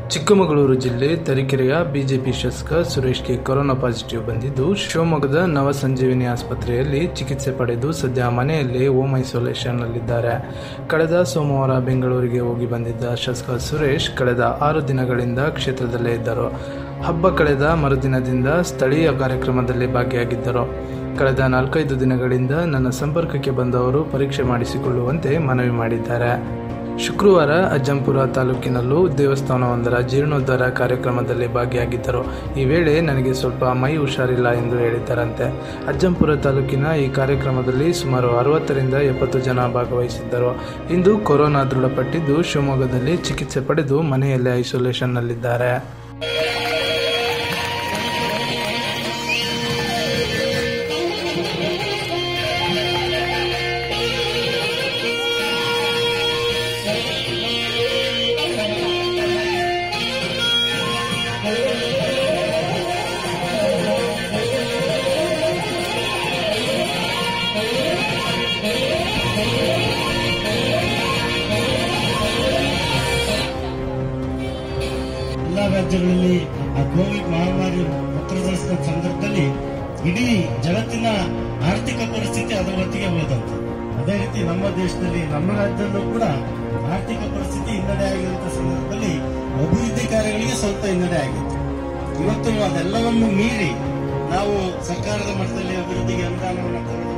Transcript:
ಚಿಕ್ಕಮಗಳೂರು ಜಿಲ್ಲೆ ತರೀಕೆರೆಯ ಬಿಜೆಪಿ ಶಾಸಕ ಸುರೇಶ್ಗೆ corona positive ಬಂದಿದ್ದು ಶಿವಮೊಗ್ಗದ ನವಸಂಜೀವಿನಿ ಆಸ್ಪತ್ರೆಯಲ್ಲಿ ಚಿಕಿತ್ಸೆ ಪಡೆದು ಸದ್ಯ ಮನೆಯಲ್ಲಿ ಹೋಮ್ ಐಸೋಲೇಷನ್ನಲ್ಲಿದ್ದಾರೆ ಕಳೆದ ಸೋಮವಾರ ಬೆಂಗಳೂರಿಗೆ ಹೋಗಿ ಬಂದಿದ್ದ ಶಾಸಕ ಸುರೇಶ್ ಕಳೆದ ಆರು ದಿನಗಳಿಂದ ಕ್ಷೇತ್ರದಲ್ಲೇ ಇದ್ದರು ಹಬ್ಬ ಕಳೆದ ಮರುದಿನದಿಂದ ಸ್ಥಳೀಯ ಕಾರ್ಯಕ್ರಮದಲ್ಲಿ ಭಾಗಿಯಾಗಿದ್ದರು ಕಳೆದ ನಾಲ್ಕೈದು ದಿನಗಳಿಂದ ನನ್ನ ಸಂಪರ್ಕಕ್ಕೆ ಬಂದವರು ಪರೀಕ್ಷೆ ಮಾಡಿಸಿಕೊಳ್ಳುವಂತೆ ಮನವಿ ಮಾಡಿದ್ದಾರೆ ಶುಕ್ರವಾರ ಅಜ್ಜಂಪುರ ತಾಲೂಕಿನಲ್ಲೂ ದೇವಸ್ಥಾನವೊಂದರ ಜೀರ್ಣೋದ್ಧಾರ ಕಾರ್ಯಕ್ರಮದಲ್ಲಿ ಭಾಗಿಯಾಗಿದ್ದರು ಈ ವೇಳೆ ನನಗೆ ಸ್ವಲ್ಪ ಮೈ ಹುಷಾರಿಲ್ಲ ಎಂದು ಹೇಳಿದ್ದರಂತೆ ಅಜ್ಜಂಪುರ ತಾಲೂಕಿನ ಈ ಕಾರ್ಯಕ್ರಮದಲ್ಲಿ ಸುಮಾರು ಅರವತ್ತರಿಂದ ಎಪ್ಪತ್ತು ಜನ ಭಾಗವಹಿಸಿದ್ದರು ಇಂದು ಕೊರೋನಾ ದೃಢಪಟ್ಟಿದ್ದು ಶಿವಮೊಗ್ಗದಲ್ಲಿ ಚಿಕಿತ್ಸೆ ಪಡೆದು ಮನೆಯಲ್ಲೇ ಐಸೋಲೇಷನ್ನಲ್ಲಿದ್ದಾರೆ ಎಲ್ಲ ರಾಜ್ಯಗಳಲ್ಲಿ ಆ ಕೋವಿಡ್ ಮಹಾಮಾರಿ ಪ್ರದರ್ಶಿಸಿದ ಸಂದರ್ಭದಲ್ಲಿ ಇಡೀ ಜಗತ್ತಿನ ಆರ್ಥಿಕ ಪರಿಸ್ಥಿತಿ ಅದರ ಹೊತ್ತಿಗೆ ಹೋದಂತ ಅದೇ ರೀತಿ ನಮ್ಮ ದೇಶದಲ್ಲಿ ನಮ್ಮ ರಾಜ್ಯದಲ್ಲೂ ಕೂಡ ಆರ್ಥಿಕ ಪರಿಸ್ಥಿತಿ ಹಿನ್ನಡೆ ಆಗಿರುವಂತಹ ಸಂದರ್ಭದಲ್ಲಿ ಅಭಿವೃದ್ಧಿ ಕಾರ್ಯಗಳಿಗೆ ಸ್ವಲ್ಪ ಹಿನ್ನಡೆ ಆಗಿತ್ತು ಇವತ್ತು ಅದೆಲ್ಲವನ್ನು ಮೀರಿ ನಾವು ಸರ್ಕಾರದ ಮಟ್ಟದಲ್ಲಿ ಅಭಿವೃದ್ಧಿಗೆ ಅನುದಾನವನ್ನು ತರೋದು